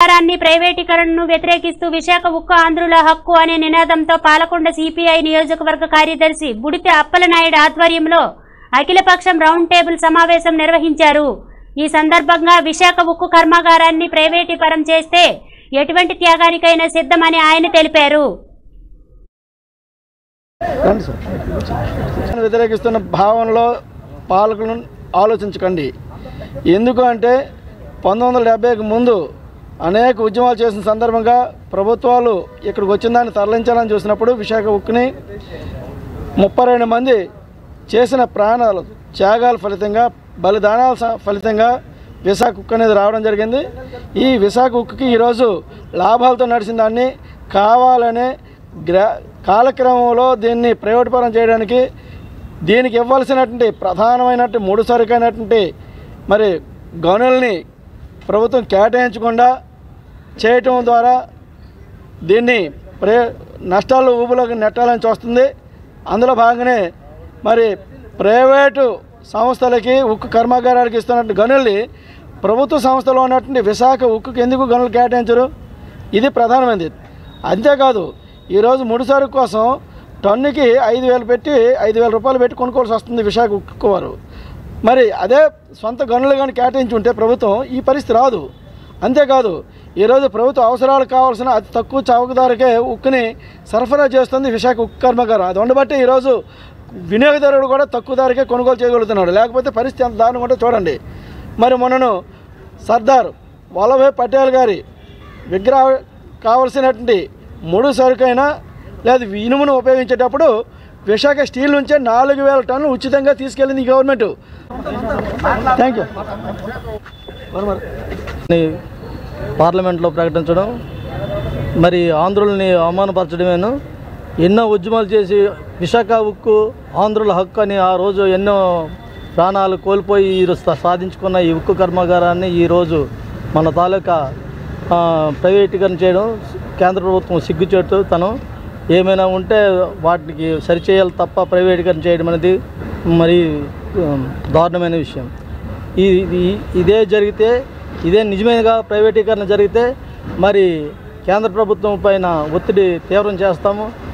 కర్మాగారాన్ని ప్రైవేటీకరణను వ్యతిరేకిస్తూ విశాఖ ఉక్కు ఆంధ్రుల హక్కు అనే నినాదంతో పాలకొండ సిపిఐ నియోజకవర్గ కార్యదర్శి బుడితి అప్పలనాయుడు ఆధ్వర్యంలో అఖిలపక్షం రౌండ్ టేబుల్ సమావేశం నిర్వహించారు ఈ సందర్భంగా విశాఖ ఉక్కు కర్మాగారాన్ని ప్రైవేటీకరణ చేస్తే ఎటువంటి త్యాగానికైనా సిద్ధమని ఆయన తెలిపారు రండి సార్ వ్యతిరేకిస్తున్న భావనలో పాలకులను ఆలోచించకండి ఎందుకు అంటే పంతొమ్మిది వందల డెబ్బైకి ముందు అనేక ఉద్యమాలు చేసిన సందర్భంగా ప్రభుత్వాలు ఇక్కడికి వచ్చిన దాన్ని తరలించాలని చూసినప్పుడు విశాఖ ఉక్కుని ముప్పై రెండు మంది చేసిన ప్రాణాలు త్యాగాల ఫలితంగా బలిదానాల స- ఫలితంగా విశాఖ ఉక్కు అనేది రావడం జరిగింది ఈ విశాఖ ఉక్కుకి ఈరోజు లాభాలతో నడిచిన దాన్ని కావాలనే గ్రా కాలక్రమంలో దీన్ని ప్రైవేట్ పరం చేయడానికి దీనికి ఇవ్వాల్సినటువంటి ప్రధానమైనటువంటి మూడు సరుకైనటువంటి మరి గనుల్ని ప్రభుత్వం కేటాయించకుండా చేయటం ద్వారా దీన్ని ప్రే నష్టాలు ఊబులోకి నెట్టాలని చూస్తుంది అందులో భాగంగానే మరి ప్రైవేటు సంస్థలకి ఉక్కు కర్మాగారాలకు ఇస్తున్నట్టు గనుల్ని ప్రభుత్వ సంస్థలో ఉన్నటువంటి విశాఖ ఉక్కుకి ఎందుకు గనులు కేటాయించరు ఇది ప్రధానమైనది అంతేకాదు ఈరోజు ముడిసరుకు కోసం టన్నుకి ఐదు వేలు పెట్టి ఐదు వేల రూపాయలు పెట్టి కొనుక్కోవాల్సి వస్తుంది విశాఖ ఉక్కు వారు మరి అదే సొంత గనులు కానీ కేటాయించి ఉంటే ప్రభుత్వం ఈ పరిస్థితి రాదు అంతేకాదు ఈరోజు ప్రభుత్వ అవసరాలకు కావాల్సిన అతి తక్కువ చౌక ధరకే ఉక్కుని సరఫరా చేస్తుంది విశాఖ ఉక్కు కర్మాగారం అది ఉండబట్టి ఈరోజు వినియోగదారుడు కూడా తక్కువ ధరకే కొనుగోలు చేయగలుగుతున్నాడు లేకపోతే పరిస్థితి ఎంత దారుణంగా ఉంటే చూడండి మరి మొన్నను సర్దార్ వల్లభాయ్ పటేల్ గారి విగ్రహ కావలసినటువంటి ముడు సరుకైనా లేదా ఇనుమును ఉపయోగించేటప్పుడు విశాఖ స్టీల్ నుంచే నాలుగు వేల టన్నులు ఉచితంగా తీసుకెళ్ళింది ఈ గవర్నమెంట్ థ్యాంక్ యూ ని పార్లమెంట్లో ప్రకటించడం మరి ఆంధ్రుల్ని అవమానపరచడమేను ఎన్నో ఉద్యమాలు చేసి విశాఖ ఉక్కు ఆంధ్రుల హక్కు అని ఆ రోజు ఎన్నో ప్రాణాలు కోల్పోయి ఈ రోజు సా- సాధించుకున్న ఈ ఉక్కు కర్మాగారాన్ని ఈరోజు మన తాలూకా ఆ, ప్రైవేటీకరణ చేయడం కేంద్ర ప్రభుత్వం సిగ్గుచేటు తను ఏమైనా ఉంటే వాటికి సరిచేయాలి తప్ప ప్రైవేటీకరణ చేయడం అనేది మరి ఉమ్, దారుణమైన విషయం ఈ ఇది- ఇదే జరిగితే ఇదే నిజమేగా ప్రైవేటీకరణ జరిగితే మరి కేంద్ర ప్రభుత్వం పైన ఒత్తిడి తీవ్రం చేస్తాము